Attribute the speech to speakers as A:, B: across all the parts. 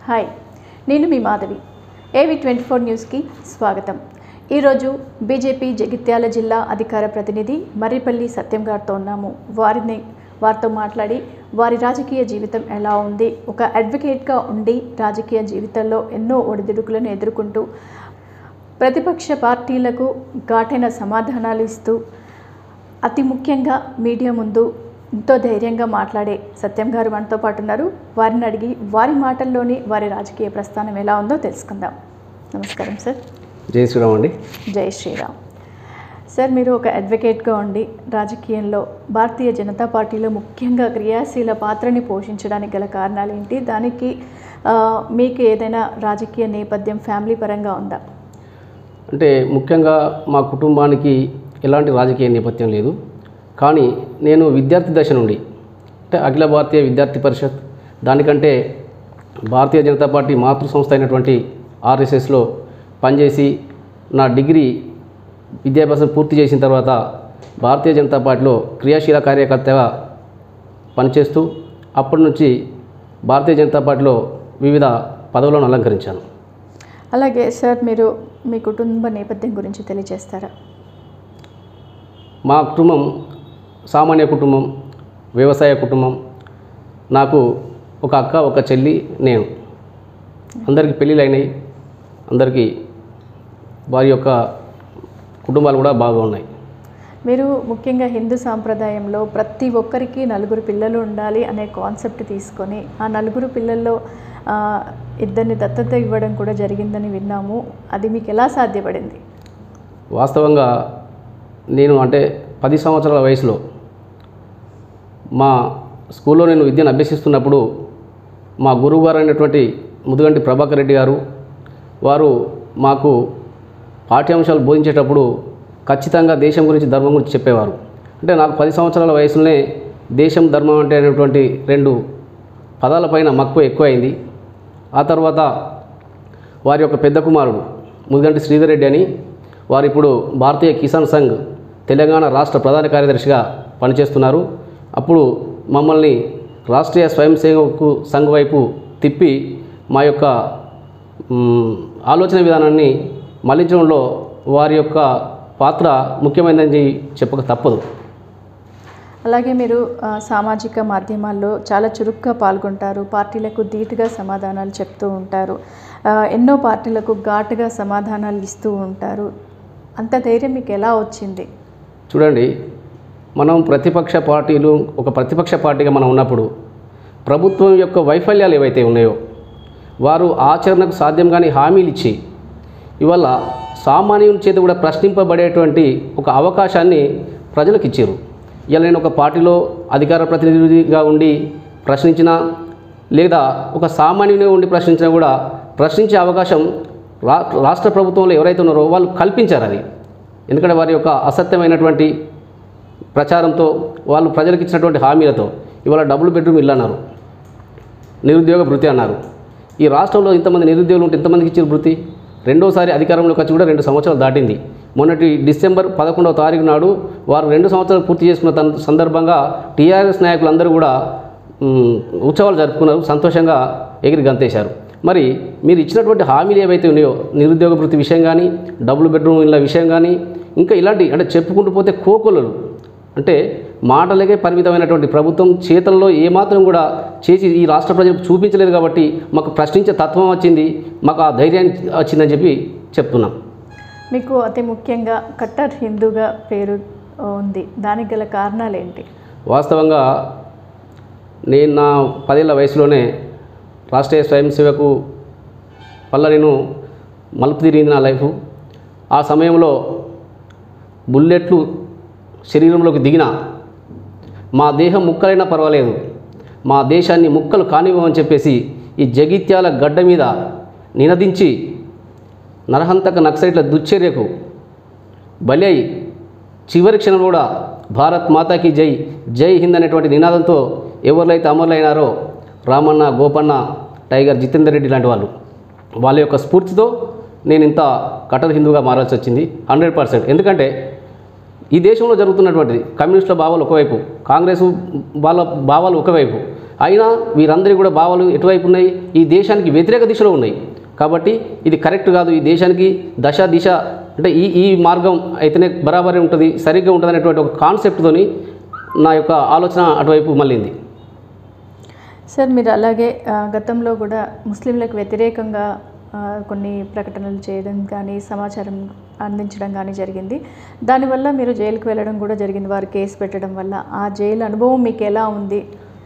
A: hi నేను మీ మాధవి ఏవి twenty four న్యూస్కి స్వాగతం ఈరోజు బీజేపీ జగిత్యాల జిల్లా అధికార ప్రతినిధి మర్రిపల్లి సత్యం గారితో ఉన్నాము వారిని వారితో మాట్లాడి వారి రాజకీయ జీవితం ఎలా ఉంది ఒక అడ్వకేట్గా ఉండి రాజకీయ జీవితంలో ఎన్నో ఒడిదుడుకులను ఎదుర్కొంటూ ప్రతిపక్ష పార్టీలకు ఘాటైన సమాధానాలు ఇస్తూ అతి ముఖ్యంగా మీడియా ముందు ఎంతో ధైర్యంగా మాట్లాడే సత్యం గారు మనతో పాటు ఉన్నారు వారిని అడిగి వారి మాటల్లోని వారి రాజకీయ ప్రస్థానం ఎలా ఉందో తెలుసుకుందాం నమస్కారం సార్
B: జై శ్రీరామ్ అండి
A: జై శ్రీరామ్ సార్ మీరు ఒక అడ్వకేట్గా ఉండి రాజకీయంలో భారతీయ జనతా పార్టీలో ముఖ్యంగా క్రియాశీల పాత్రని పోషించడానికి గల కారణాలు ఏంటి దానికి ఆ, మీకు ఏదైనా రాజకీయ నేపథ్యం ఫ్యామిలీ పరంగా ఉందా
B: అంటే ముఖ్యంగా మా కుటుంబానికి ఎలాంటి రాజకీయ నేపథ్యం లేదు కానీ నేను విద్యార్థి దశ నుండి అంటే అఖిల భారతీయ విద్యార్థి పరిషత్ దానికంటే భారతీయ జనతా పార్టీ మాతృ సంస్థ అయినటువంటి ఆర్ఎస్ఎస్లో పనిచేసి నా డిగ్రీ విద్యాభ్యాసం పూర్తి చేసిన తర్వాత భారతీయ జనతా పార్టీలో క్రియాశీల కార్యకర్తగా పనిచేస్తూ అప్పటి నుంచి భారతీయ జనతా పార్టీలో వివిధ పదవులను అలంకరించాను
A: అలాగే సార్ మీరు మీ కుటుంబ నేపథ్యం గురించి తెలియజేస్తారా
B: మా కుటుంబం సామాన్య కుటుంబం వ్యవసాయ కుటుంబం నాకు ఒక అక్క ఒక చెల్లి నేను అందరికీ పెళ్ళిళ్ళు అయినాయి అందరికీ వారి యొక్క కుటుంబాలు కూడా బాగా ఉన్నాయి
A: మీరు ముఖ్యంగా హిందూ సాంప్రదాయంలో ప్రతి ఒక్కరికి నలుగురు పిల్లలు ఉండాలి అనే కాన్సెప్ట్ తీసుకొని ఆ నలుగురు పిల్లల్లో ఆ, ఇద్దరిని దత్తత ఇవ్వడం కూడా జరిగిందని విన్నాము అది మీకు ఎలా సాధ్యపడింది
B: వాస్తవంగా నేను అంటే పది సంవత్సరాల వయసులో మా స్కూల్లో నేను విద్యను అభ్యసిస్తున్నప్పుడు మా గురువు గారు అయినటువంటి ముదుగంటి ప్రభాకర్ రెడ్డి గారు వారు మాకు పాఠ్యాంశాలు బోధించేటప్పుడు ఖచ్చితంగా దేశం గురించి ధర్మం గురించి చెప్పేవారు అంటే నాకు పది సంవత్సరాల వయసులోనే దేశం ధర్మం అంటే అనేటువంటి రెండు పదాలపైన మక్కువ ఎక్కువైంది ఆ తర్వాత వారి యొక్క పెద్ద కుమారుడు ముదిగంటి శ్రీధర్ రెడ్డి అని వారు ఇప్పుడు భారతీయ కిసాన్ సంఘ్ తెలంగాణ రాష్ట్ర ప్రధాన కార్యదర్శిగా పనిచేస్తున్నారు అప్పుడు మమ్మల్ని రాష్ట్రీయ స్వయం సేవకు సంఘ్ వైపు తిప్పి మా యొక్క మ్, ఆలోచన విధానాన్ని మళ్లించడంలో వారి యొక్క పాత్ర ముఖ్యమైనదని చెప్పక తప్పదు
A: అలాగే మీరు ఆ, సామాజిక మాధ్యమాల్లో చాలా చురుగ్గా పాల్గొంటారు పార్టీలకు ధీటుగా సమాధానాలు చెప్తూ ఉంటారు ఆ, ఎన్నో పార్టీలకు ఘాటుగా సమాధానాలు ఇస్తూ ఉంటారు అంత ధైర్యం మీకు ఎలా వచ్చింది
B: చూడండి మనం ప్రతిపక్ష పార్టీలు ఒక ప్రతిపక్ష పార్టీగా మనం ఉన్నప్పుడు ప్రభుత్వం యొక్క వైఫల్యాలు ఏవైతే ఉన్నాయో వారు ఆచరణకు సాధ్యం కాని హామీలు ఇచ్చి ఇవాళ సామాన్యుని చేత కూడా ప్రశ్నింపబడేటువంటి ఒక అవకాశాన్ని ప్రజలకు ఇచ్చారు ఇలా నేను ఒక పార్టీలో అధికార ప్రతినిధిగా ఉండి ప్రశ్నించినా లేదా ఒక సామాన్యునిగా ఉండి ప్రశ్నించినా కూడా ప్రశ్నించే అవకాశం రా రాష్ట్ర ప్రభుత్వంలో ఎవరైతే ఉన్నారో వాళ్ళు కల్పించారు అది ఎందుకంటే వారి యొక్క అసత్యమైనటువంటి ప్రచారంతో వాళ్ళు ప్రజలకు ఇచ్చినటువంటి హామీలతో ఇవాళ డబుల్ బెడ్రూమ్ ఇల్లు అన్నారు నిరుద్యోగ భృతి అన్నారు ఈ రాష్ట్రంలో ఇంతమంది నిరుద్యోగులు ఉంటే ఇంతమందికి ఇచ్చిన భృతి రెండోసారి అధికారంలోకి వచ్చి కూడా రెండు సంవత్సరాలు దాటింది మొన్నటి డిసెంబర్ పదకొండవ తారీఖు నాడు వారు రెండు సంవత్సరాలు పూర్తి చేసుకున్న తన సందర్భంగా టీఆర్ఎస్ నాయకులందరూ కూడా మ్, ఉత్సవాలు జరుపుకున్నారు సంతోషంగా ఎగిరి గంతేశారు మరి మీరు ఇచ్చినటువంటి హామీలు ఏవైతే ఉన్నాయో నిరుద్యోగ భృతి విషయం కానీ డబుల్ బెడ్రూమ్ ఇళ్ళ విషయం కానీ ఇంకా ఇలాంటి అంటే చెప్పుకుంటూ పోతే కోకొలలు అంటే మాటలకే పరిమితమైనటువంటి ప్రభుత్వం చేతల్లో ఏమాత్రం కూడా చేసి ఈ రాష్ట్ర ప్రజలకు చూపించలేదు కాబట్టి మాకు ప్రశ్నించే తత్వం వచ్చింది మాకు ఆ ధైర్యాన్ని వచ్చిందని చెప్పి చెప్తున్నాం
A: మీకు అతి ముఖ్యంగా కట్టర్ హిందూగా పేరు ఉంది దానికి గల కారణాలు ఏంటి
B: వాస్తవంగా నేను నా పదేళ్ల వయసులోనే రాష్ట్రీయ స్వయం సేవకు వల్ల నేను మలుపు తిరిగింది నా లైఫ్ ఆ సమయంలో బుల్లెట్లు శరీరంలోకి దిగిన మా దేహం ముక్కలైనా పర్వాలేదు మా దేశాన్ని ముక్కలు కానివ్వమని చెప్పేసి ఈ జగిత్యాల గడ్డ మీద నినదించి నరహంతక నక్సలైట్ల దుశ్చర్యకు బలి అయి చివరి క్షణం కూడా భారత్ మాతాకి జై జై హింద్ అనేటువంటి నినాదంతో ఎవరైతే అమరులైనారో రామన్న గోపన్న టైగర్ జితేందర్ రెడ్డి లాంటి వాళ్ళు వాళ్ళ యొక్క స్ఫూర్తితో నేను ఇంత కట్టర్ హిందూగా మారాల్సి వచ్చింది హండ్రెడ్ పర్సెంట్ ఎందుకంటే ఈ దేశంలో జరుగుతున్నటువంటిది కమ్యూనిస్టుల భావాలు ఒకవైపు కాంగ్రెస్ వాళ్ళ భావాలు ఒకవైపు అయినా వీరందరి కూడా భావాలు ఎటువైపు ఉన్నాయి ఈ దేశానికి వ్యతిరేక దిశలో ఉన్నాయి కాబట్టి ఇది కరెక్ట్ కాదు ఈ దేశానికి దశ దిశ అంటే ఈ ఈ మార్గం అయితేనే బరాబరే ఉంటుంది సరిగ్గా ఉంటుంది అనేటువంటి ఒక కాన్సెప్ట్తోని నా యొక్క ఆలోచన అటువైపు మళ్ళీంది
A: సార్ మీరు అలాగే ఆ, గతంలో కూడా ముస్లింలకు వ్యతిరేకంగా ఆ, కొన్ని ప్రకటనలు చేయడం కానీ సమాచారం అందించడం కానీ జరిగింది దానివల్ల మీరు జైలుకు వెళ్ళడం కూడా జరిగింది వారు కేసు పెట్టడం వల్ల ఆ జైలు అనుభవం మీకు ఎలా ఉంది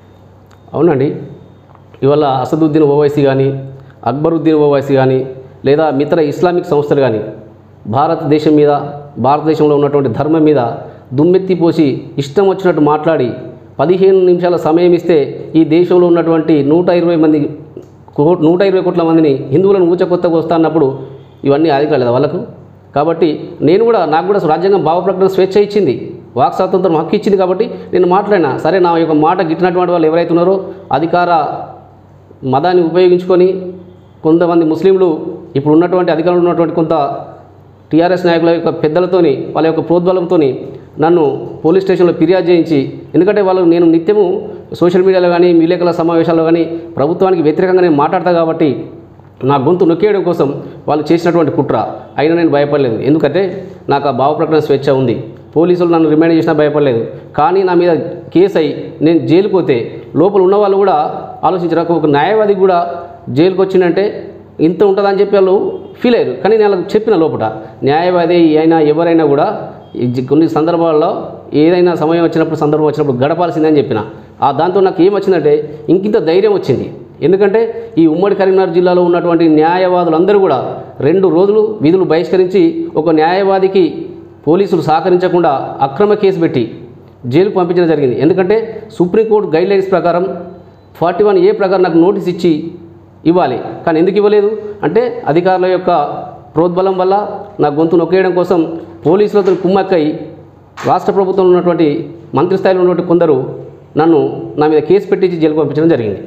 B: అవునండి ఇవాళ అసదుద్దీన్ ఓవైసీ కానీ అక్బరుద్దీన్ ఓవైసీ కానీ లేదా మిత్ర ఇస్లామిక్ సంస్థలు కానీ భారతదేశం మీద భారతదేశంలో ఉన్నటువంటి ధర్మం మీద దుమ్మెత్తి పోసి ఇష్టం వచ్చినట్టు మాట్లాడి పదిహేను నిమిషాల సమయం ఇస్తే ఈ దేశంలో ఉన్నటువంటి నూట ఇరవై మంది కో- నూట ఇరవై కోట్ల మందిని హిందువులను ఊచకొత్తగా వస్తా అన్నప్పుడు ఇవన్నీ అధికారులు వాళ్ళకు కాబట్టి నేను కూడా నాకు కూడా రాజ్యాంగం భావ ప్రకటన స్వేచ్ఛ ఇచ్చింది వాక్ స్వాతంత్రం హక్కు ఇచ్చింది కాబట్టి నేను మాట్లాడినా సరే నా యొక్క మాట గిట్టినటువంటి వాళ్ళు ఎవరైతే ఉన్నారో అధికార మతాన్ని ఉపయోగించుకొని కొంతమంది ముస్లింలు ఇప్పుడు ఉన్నటువంటి అధికారంలో ఉన్నటువంటి కొంత టీఆర్ఎస్ నాయకుల యొక్క పెద్దలతోని వాళ్ళ యొక్క ప్రోద్బలంతోని నన్ను పోలీస్ స్టేషన్లో ఫిర్యాదు చేయించి ఎందుకంటే వాళ్ళు నేను నిత్యము సోషల్ మీడియాలో కానీ విలేకరుల సమావేశాల్లో కానీ ప్రభుత్వానికి వ్యతిరేకంగా నేను మాట్లాడతా కాబట్టి నా గొంతు నొక్కేయడం కోసం వాళ్ళు చేసినటువంటి కుట్ర అయినా నేను భయపడలేదు ఎందుకంటే నాకు ఆ భావ ప్రకటన స్వేచ్ఛ ఉంది పోలీసులు నన్ను రిమైండ్ చేసినా భయపడలేదు కానీ నా మీద కేసు అయి నేను జైలుకు పోతే లోపల ఉన్న వాళ్ళు కూడా ఆలోచించరు ఒక న్యాయవాది కూడా జైలుకి వచ్చిందంటే ఇంత ఉంటుందని చెప్పి వాళ్ళు ఫీల్ అయ్యారు కానీ నేను వాళ్ళకి చెప్పిన లోపల న్యాయవాది అయినా ఎవరైనా కూడా ఈ జి- కొన్ని సందర్భాల్లో ఏదైనా సమయం వచ్చినప్పుడు సందర్భం వచ్చినప్పుడు గడపాల్సిందని చెప్పిన ఆ దాంతో నాకు ఏం వచ్చిందంటే ఇంకింత ధైర్యం వచ్చింది ఎందుకంటే ఈ ఉమ్మడి కరీంనగర్ జిల్లాలో ఉన్నటువంటి న్యాయవాదులందరూ కూడా రెండు రోజులు విధులు బహిష్కరించి ఒక న్యాయవాదికి పోలీసులు సహకరించకుండా అక్రమ కేసు పెట్టి జైలుకు పంపించడం జరిగింది ఎందుకంటే సుప్రీంకోర్టు గైడ్లైన్స్ ప్రకారం ఫార్టీ వన్ ఏ ప్రకారం నాకు నోటీస్ ఇచ్చి ఇవ్వాలి కానీ ఎందుకు ఇవ్వలేదు అంటే అధికారుల యొక్క ప్రోద్బలం వల్ల నా గొంతు నొక్కేయడం కోసం పోలీసులతో కుమ్మక్కై రాష్ట్ర ప్రభుత్వంలో ఉన్నటువంటి మంత్రి స్థాయిలో ఉన్నటువంటి కొందరు నన్ను నా మీద కేసు పెట్టించి జైలుకు పంపించడం జరిగింది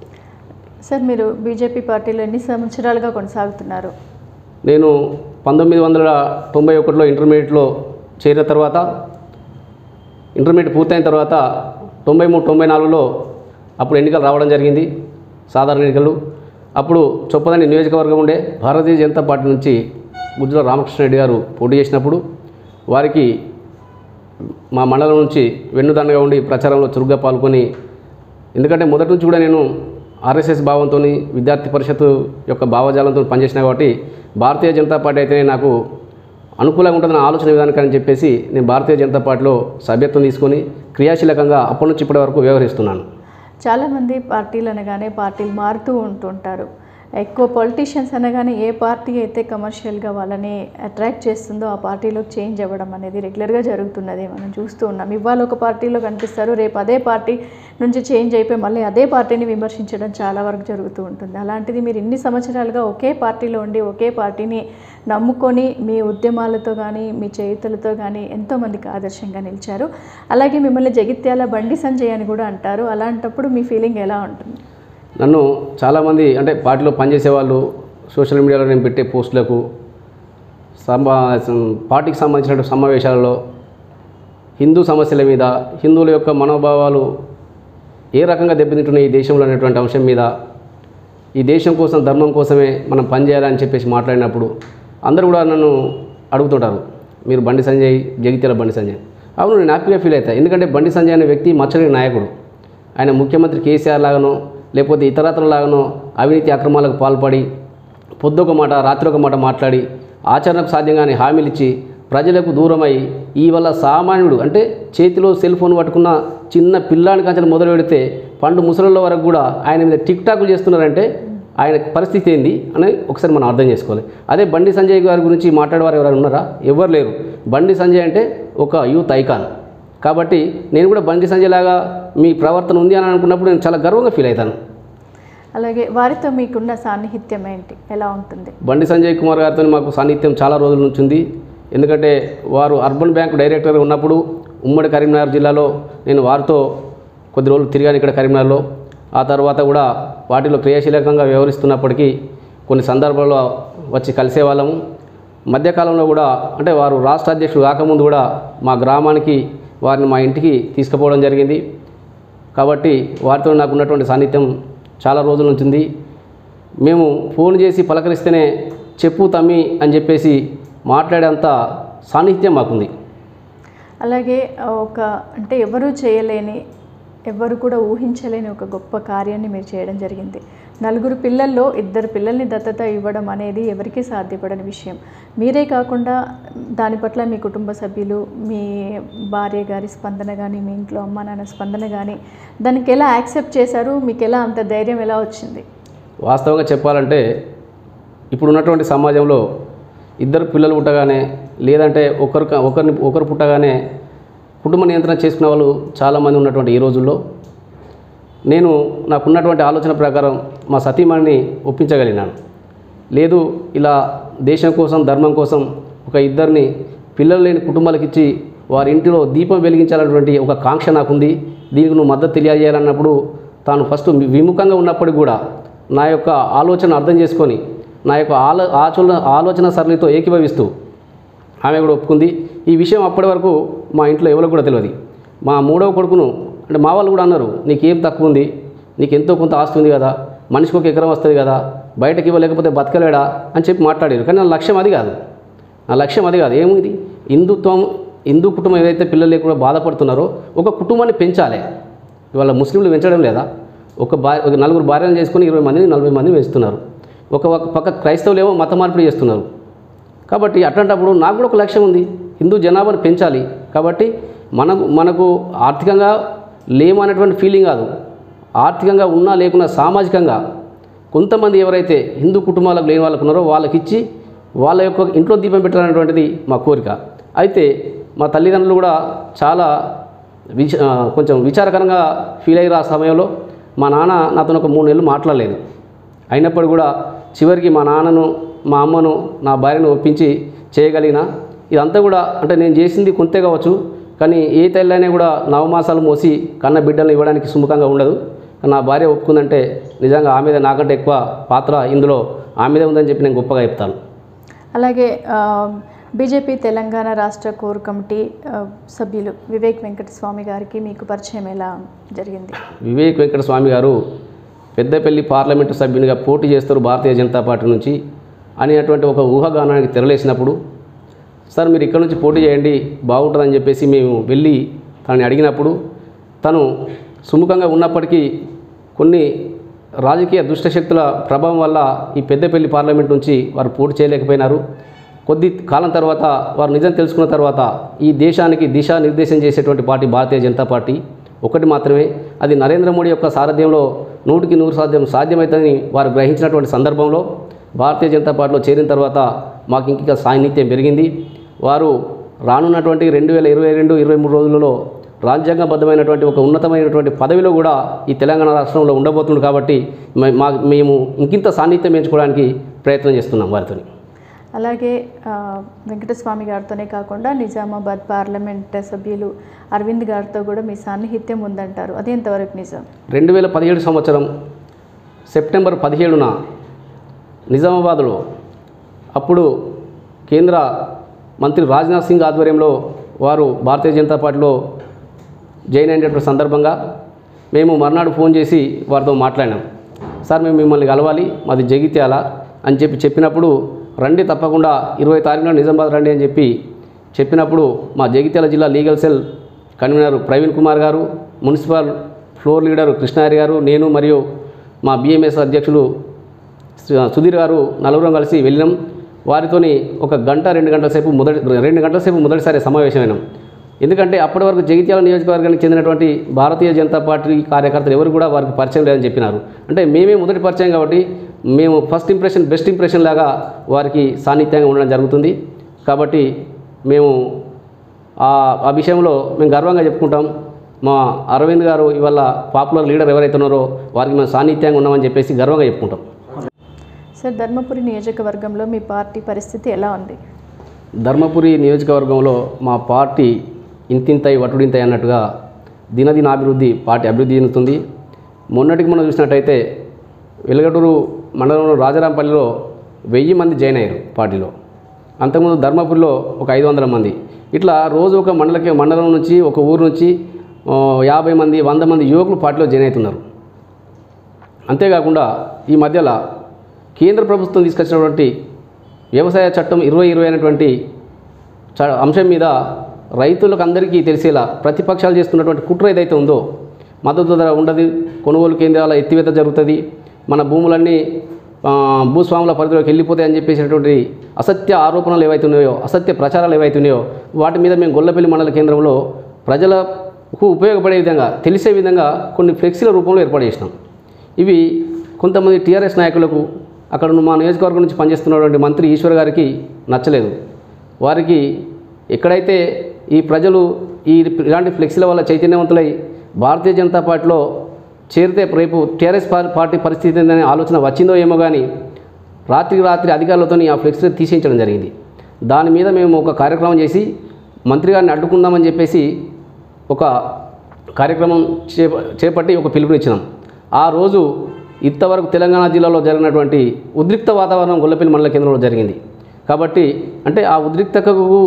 A: సార్ మీరు బీజేపీ పార్టీలో ఎన్ని సంవత్సరాలుగా కొనసాగుతున్నారు
B: నేను పంతొమ్మిది వందల తొంభై ఒకటిలో ఇంటర్మీడియట్లో చేరిన తర్వాత ఇంటర్మీడియట్ పూర్తయిన తర్వాత తొంభై మూడు తొంభై నాలుగులో అప్పుడు ఎన్నికలు రావడం జరిగింది సాధారణ ఎన్నికలు అప్పుడు చొప్పదండి నియోజకవర్గం ఉండే భారతీయ జనతా పార్టీ నుంచి గుజ్జల రామకృష్ణ రెడ్డి గారు పోటీ చేసినప్పుడు వారికి మా మండలం నుంచి వెన్నుదన్నగా ఉండి ప్రచారంలో చురుగ్గా పాల్గొని ఎందుకంటే మొదటి నుంచి కూడా నేను ఆర్ఎస్ఎస్ భావంతో విద్యార్థి పరిషత్ యొక్క భావజాలంతో పనిచేసిన కాబట్టి భారతీయ జనతా పార్టీ అయితేనే నాకు అనుకూలంగా ఉంటుందన్న ఆలోచన విధానికి అని చెప్పేసి నేను భారతీయ జనతా పార్టీలో సభ్యత్వం తీసుకొని క్రియాశీలకంగా అప్పటి నుంచి ఇప్పటి వరకు వ్యవహరిస్తున్నాను
A: చాలామంది పార్టీలు అనగానే పార్టీలు మారుతూ ఉంటుంటారు ఎక్కువ పొలిటీషియన్స్ అనగానే ఏ పార్టీ అయితే కమర్షియల్గా వాళ్ళని అట్రాక్ట్ చేస్తుందో ఆ పార్టీలో చేంజ్ అవ్వడం అనేది రెగ్యులర్గా జరుగుతున్నది మనం చూస్తూ ఉన్నాం ఇవాళ ఒక పార్టీలో కనిపిస్తారు రేపు అదే పార్టీ నుంచి చేంజ్ అయిపోయి మళ్ళీ అదే పార్టీని విమర్శించడం చాలా వరకు జరుగుతూ ఉంటుంది అలాంటిది మీరు ఇన్ని సంవత్సరాలుగా ఒకే పార్టీలో ఉండి ఒకే పార్టీని నమ్ముకొని మీ ఉద్యమాలతో కానీ మీ చేతులతో కానీ ఎంతోమందికి ఆదర్శంగా నిలిచారు అలాగే మిమ్మల్ని జగిత్యాల బండి సంజయ్ అని కూడా అంటారు అలాంటప్పుడు మీ ఫీలింగ్ ఎలా ఉంటుంది
B: నన్ను చాలామంది అంటే పార్టీలో పనిచేసే వాళ్ళు సోషల్ మీడియాలో నేను పెట్టే పోస్టులకు సంబా పార్టీకి సంబంధించిన సమావేశాలలో హిందూ సమస్యల మీద హిందువుల యొక్క మనోభావాలు ఏ రకంగా దెబ్బతింటున్నాయి ఈ దేశంలో అనేటువంటి అంశం మీద ఈ దేశం కోసం ధర్మం కోసమే మనం పనిచేయాలని చెప్పేసి మాట్లాడినప్పుడు అందరూ కూడా నన్ను అడుగుతుంటారు మీరు బండి సంజయ్ జగిత్యాల బండి సంజయ్ అవును నేను హ్యాపీగా ఫీల్ అవుతాను ఎందుకంటే బండి సంజయ్ అనే వ్యక్తి మచ్చడి నాయకుడు ఆయన ముఖ్యమంత్రి కేసీఆర్ లాగానో లేకపోతే ఇతరత్ర లాగానో అవినీతి అక్రమాలకు పాల్పడి పొద్దుక మాట రాత్రి ఒక మాట మాట్లాడి ఆచరణకు సాధ్యంగానే హామీలు ఇచ్చి ప్రజలకు దూరమై ఈ వల్ల సామాన్యుడు అంటే చేతిలో సెల్ ఫోన్ పట్టుకున్న చిన్న పిల్లాని కంచెలు మొదలు పెడితే పండు ముసలిళ్ళ వరకు కూడా ఆయన మీద టిక్ టాక్లు చేస్తున్నారంటే ఆయన పరిస్థితి ఏంది అని ఒకసారి మనం అర్థం చేసుకోవాలి అదే బండి సంజయ్ గారి గురించి మాట్లాడేవారు ఎవరైనా ఉన్నారా ఎవరు లేరు బండి సంజయ్ అంటే ఒక యూత్ ఐకాన్ కాబట్టి నేను కూడా బండి సంజయ్ లాగా మీ ప్రవర్తన ఉంది అని అనుకున్నప్పుడు నేను చాలా గర్వంగా ఫీల్ అవుతాను
A: అలాగే వారితో మీకున్న సాన్నిహిత్యం ఏంటి ఎలా ఉంటుంది
B: బండి సంజయ్ కుమార్ గారితో మాకు సాన్నిధ్యం చాలా రోజుల నుంచి ఉంది ఎందుకంటే వారు అర్బన్ బ్యాంక్ డైరెక్టర్ ఉన్నప్పుడు ఉమ్మడి కరీంనగర్ జిల్లాలో నేను వారితో కొద్ది రోజులు తిరిగాను ఇక్కడ కరీంనగర్లో ఆ తర్వాత కూడా వాటిలో క్రియాశీలకంగా వ్యవహరిస్తున్నప్పటికీ కొన్ని సందర్భాల్లో వచ్చి కలిసేవాళ్ళము మధ్యకాలంలో కూడా అంటే వారు రాష్ట్ర అధ్యక్షుడు కాకముందు కూడా మా గ్రామానికి వారిని మా ఇంటికి తీసుకుపోవడం జరిగింది కాబట్టి వారితో నాకు ఉన్నటువంటి సాన్నిధ్యం చాలా రోజుల నుంచి ఉంది మేము ఫోన్ చేసి పలకరిస్తేనే చెప్పు తమ్మి అని చెప్పేసి మాట్లాడేంత సాన్నిధ్యం మాకుంది
A: అలాగే ఒక అంటే ఎవరూ చేయలేని ఎవరు కూడా ఊహించలేని ఒక గొప్ప కార్యాన్ని మీరు చేయడం జరిగింది నలుగురు పిల్లల్లో ఇద్దరు పిల్లల్ని దత్తత ఇవ్వడం అనేది ఎవరికీ సాధ్యపడని విషయం మీరే కాకుండా దాని పట్ల మీ కుటుంబ సభ్యులు మీ భార్య గారి స్పందన కానీ మీ ఇంట్లో అమ్మ నాన్న స్పందన కానీ దానికి ఎలా యాక్సెప్ట్ చేశారు మీకు ఎలా అంత ధైర్యం ఎలా వచ్చింది
B: వాస్తవంగా చెప్పాలంటే ఇప్పుడు ఉన్నటువంటి సమాజంలో ఇద్దరు పిల్లలు పుట్టగానే లేదంటే ఒకరు ఒకరిని ఒకరు పుట్టగానే కుటుంబ నియంత్రణ చేసుకునే వాళ్ళు చాలామంది ఉన్నటువంటి ఈ రోజుల్లో నేను నాకున్నటువంటి ఆలోచన ప్రకారం మా సతీమణిని ఒప్పించగలిగినాను లేదు ఇలా దేశం కోసం ధర్మం కోసం ఒక ఇద్దరిని పిల్లలు లేని కుటుంబాలకు ఇచ్చి వారి ఇంటిలో దీపం వెలిగించాలన్నటువంటి ఒక కాంక్ష నాకుంది దీనికి నువ్వు మద్దతు తెలియజేయాలన్నప్పుడు తాను ఫస్ట్ విముఖంగా ఉన్నప్పటికీ కూడా నా యొక్క ఆలోచన అర్థం చేసుకొని నా యొక్క ఆలో ఆచరణ ఆలోచన సరళితో ఏకీభవిస్తూ ఆమె కూడా ఒప్పుకుంది ఈ విషయం అప్పటి వరకు మా ఇంట్లో ఎవరికి కూడా తెలియదు మా మూడవ కొడుకును అంటే మా వాళ్ళు కూడా అన్నారు నీకేం తక్కువ ఉంది నీకు ఎంతో కొంత ఆస్తి ఉంది కదా మనిషికి ఒక ఎకరం వస్తుంది కదా బయటకి ఇవ్వలేకపోతే బతకలేడా అని చెప్పి మాట్లాడారు కానీ నా లక్ష్యం అది కాదు నా లక్ష్యం అది కాదు ఏముంది హిందుత్వం హిందూ కుటుంబం ఏదైతే పిల్లలు లేకుండా బాధపడుతున్నారో ఒక కుటుంబాన్ని పెంచాలి ఇవాళ ముస్లింలు పెంచడం లేదా ఒక భా ఒక నలుగురు భార్యలు చేసుకొని ఇరవై మందిని నలభై మందిని పెంచుతున్నారు ఒక ఒక పక్క క్రైస్తవులు ఏమో మత మార్పిడి చేస్తున్నారు కాబట్టి అట్లాంటప్పుడు నాకు కూడా ఒక లక్ష్యం ఉంది హిందూ జనాభాను పెంచాలి కాబట్టి మనకు మనకు ఆర్థికంగా లేము అనేటువంటి ఫీలింగ్ కాదు ఆర్థికంగా ఉన్నా లేకున్నా సామాజికంగా కొంతమంది ఎవరైతే హిందూ కుటుంబాలకు లేని వాళ్ళకు ఉన్నారో వాళ్ళకి ఇచ్చి వాళ్ళ యొక్క ఇంట్లో దీపం పెట్టాలనేటువంటిది మా కోరిక అయితే మా తల్లిదండ్రులు కూడా చాలా విచ ఆ, కొంచెం విచారకరంగా ఫీల్ అయ్యారు ఆ సమయంలో మా నాన్న నాతో ఒక మూడు నెలలు మాట్లాడలేదు అయినప్పుడు కూడా చివరికి మా నాన్నను మా అమ్మను నా భార్యను ఒప్పించి చేయగలిగిన ఇదంతా కూడా అంటే నేను చేసింది కొంతే కావచ్చు కానీ ఏ తల్లైనా కూడా నవమాసాలు మోసి కన్న బిడ్డలను ఇవ్వడానికి సుముఖంగా ఉండదు నా భార్య ఒప్పుకుందంటే నిజంగా ఆమెదే నాకంటే ఎక్కువ పాత్ర ఇందులో ఆమెదే ఉందని చెప్పి నేను గొప్పగా చెప్తాను
A: అలాగే ఆ, బీజేపీ తెలంగాణ రాష్ట్ర కోర్ కమిటీ ఆ, సభ్యులు వివేక్ వెంకటస్వామి గారికి మీకు పరిచయం ఎలా జరిగింది
B: వివేక్ వెంకట స్వామి గారు పెద్దపల్లి పార్లమెంటు సభ్యునిగా పోటీ చేస్తారు భారతీయ జనతా పార్టీ నుంచి అనేటువంటి ఒక ఊహాగానానికి తెరలేసినప్పుడు సార్ మీరు ఇక్కడ నుంచి పోటీ చేయండి బాగుంటుందని చెప్పేసి మేము వెళ్ళి తనని అడిగినప్పుడు తను సుముఖంగా ఉన్నప్పటికీ కొన్ని రాజకీయ దుష్టశక్తుల ప్రభావం వల్ల ఈ పెద్దపల్లి పార్లమెంట్ నుంచి వారు పోటీ చేయలేకపోయినారు కొద్ది కాలం తర్వాత వారు నిజం తెలుసుకున్న తర్వాత ఈ దేశానికి దిశా నిర్దేశం చేసేటువంటి పార్టీ భారతీయ జనతా పార్టీ ఒకటి మాత్రమే అది నరేంద్ర మోడీ యొక్క సారథ్యంలో నూటికి నూరు సాధ్యం సాధ్యమవుతుందని వారు గ్రహించినటువంటి సందర్భంలో భారతీయ జనతా పార్టీలో చేరిన తర్వాత మాకు ఇంకా సాన్నిధ్యం పెరిగింది వారు రానున్నటువంటి రెండు వేల ఇరవై రెండు ఇరవై మూడు రోజులలో రాజ్యాంగబద్ధమైనటువంటి ఒక ఉన్నతమైనటువంటి పదవిలో కూడా ఈ తెలంగాణ రాష్ట్రంలో ఉండబోతుంది కాబట్టి మే- మా మేము ఇంకింత సాన్నిధ్యం పెంచుకోవడానికి ప్రయత్నం చేస్తున్నాం వారితో
A: అలాగే ఆ, వెంకటస్వామి గారితోనే కాకుండా నిజామాబాద్ పార్లమెంట్ సభ్యులు అరవింద్ గారితో కూడా మీ సాన్నిహిత్యం ఉందంటారు అది ఎంతవరకు నిజం
B: రెండు వేల పదిహేడు సంవత్సరం సెప్టెంబర్ పదిహేడున నిజామాబాద్లో అప్పుడు కేంద్ర మంత్రి రాజ్నాథ్ సింగ్ ఆధ్వర్యంలో వారు భారతీయ జనతా పార్టీలో జాయిన్ అయినటువంటి సందర్భంగా మేము మర్నాడు ఫోన్ చేసి వారితో మాట్లాడినాం సార్ మేము మిమ్మల్ని కలవాలి మాది జగిత్యాల అని చెప్పి చెప్పినప్పుడు రండి తప్పకుండా ఇరవై తారీఖున నిజామాబాద్ రండి అని చెప్పి చెప్పినప్పుడు మా జగిత్యాల జిల్లా legal cell convener Praveen Kumar గారు మున్సిపల్ ఫ్లోర్ లీడర్ కృష్ణారి గారు నేను మరియు మా బిఎంఎస్ అధ్యక్షులు సు- సుధీర్ గారు నలుగురం కలిసి వెళ్ళినాం వారితోని ఒక గంట రెండు గంటల సేపు మొదటి రెండు గంటల సేపు మొదటిసారి సమావేశమైనాం ఎందుకంటే అప్పటి వరకు జగిత్యాల నియోజకవర్గానికి చెందినటువంటి భారతీయ జనతా పార్టీ కార్యకర్తలు ఎవరు కూడా వారికి పరిచయం లేదని చెప్పినారు అంటే మేమే మొదటి పరిచయం కాబట్టి మేము ఫస్ట్ ఇంప్రెషన్ బెస్ట్ ఇంప్రెషన్ లాగా వారికి సాన్నిధ్యంగా ఉండడం జరుగుతుంది కాబట్టి మేము ఆ ఆ విషయంలో మేము గర్వంగా చెప్పుకుంటాం మా అరవింద్ గారు ఇవాళ పాపులర్ లీడర్ ఎవరైతే ఉన్నారో వారికి మేము సాన్నిధ్యంగా ఉన్నామని చెప్పేసి గర్వంగా చెప్పుకుంటాం
A: సార్ ధర్మపురి నియోజకవర్గంలో మీ పార్టీ పరిస్థితి ఎలా ఉంది
B: ధర్మపురి నియోజకవర్గంలో మా పార్టీ ఇంతింతై వటుడింతై అన్నట్టుగా దినదిన అభివృద్ధి పార్టీ అభివృద్ధి చెందుతుంది మొన్నటికి మనం చూసినట్టయితే వెలగటూరు మండలంలో రాజరాంపల్లిలో వెయ్యి మంది జాయిన్ అయ్యారు పార్టీలో అంతకుముందు ధర్మపురిలో ఒక ఐదు వందల మంది ఇట్లా రోజు ఒక మండలకి మండలం నుంచి ఒక ఊరు నుంచి ఆ, యాభై మంది వంద మంది యువకులు పార్టీలో జాయిన్ అవుతున్నారు అంతేకాకుండా ఈ మధ్యలో కేంద్ర ప్రభుత్వం తీసుకొచ్చినటువంటి వ్యవసాయ చట్టం ఇరవై ఇరవై అయినటువంటి చ- అంశం మీద రైతులకు అందరికీ తెలిసేలా ప్రతిపక్షాలు చేస్తున్నటువంటి కుట్ర ఏదైతే ఉందో మద్దతు ధర ఉండదు కొనుగోలు కేంద్రాల ఎత్తివేత జరుగుతుంది మన భూములన్నీ ఆ, భూస్వాముల పరిధిలోకి వెళ్ళిపోతాయి అని చెప్పేసినటువంటి అసత్య ఆరోపణలు ఏవైతే ఉన్నాయో అసత్య ప్రచారాలు ఏవైతే ఉన్నాయో వాటి మీద మేము గొల్లపల్లి మండల కేంద్రంలో ప్రజలకు ఉపయోగపడే విధంగా తెలిసే విధంగా కొన్ని ఫ్లెక్సీల రూపంలో ఏర్పాటు చేసినాం ఇవి కొంతమంది టీఆర్ఎస్ నాయకులకు అక్కడ ఉన్న మా నియోజకవర్గం నుంచి పనిచేస్తున్నటువంటి మంత్రి ఈశ్వర్ గారికి నచ్చలేదు వారికి ఎక్కడైతే ఈ ప్రజలు ఈ ఇలాంటి ఫ్లెక్సీల వల్ల చైతన్యవంతులై భారతీయ జనతా పార్టీలో చేరితే రేపు టీఆర్ఎస్ పా- పార్టీ పరిస్థితి ఏందనే ఆలోచన వచ్చిందో ఏమో కానీ రాత్రికి రాత్రి అధికారులతో ఆ ఫ్లెక్సీలు తీసేయించడం జరిగింది దాని మీద మేము ఒక కార్యక్రమం చేసి మంత్రి గారిని అడ్డుకుందామని చెప్పేసి ఒక కార్యక్రమం చేప చేపట్టి ఒక పిలుపునిచ్చినాం ఆ రోజు ఇంతవరకు తెలంగాణ జిల్లాలో జరిగినటువంటి ఉద్రిక్త వాతావరణం గొల్లపల్లి మండల కేంద్రంలో జరిగింది కాబట్టి అంటే ఆ ఉద్రిక్తతకు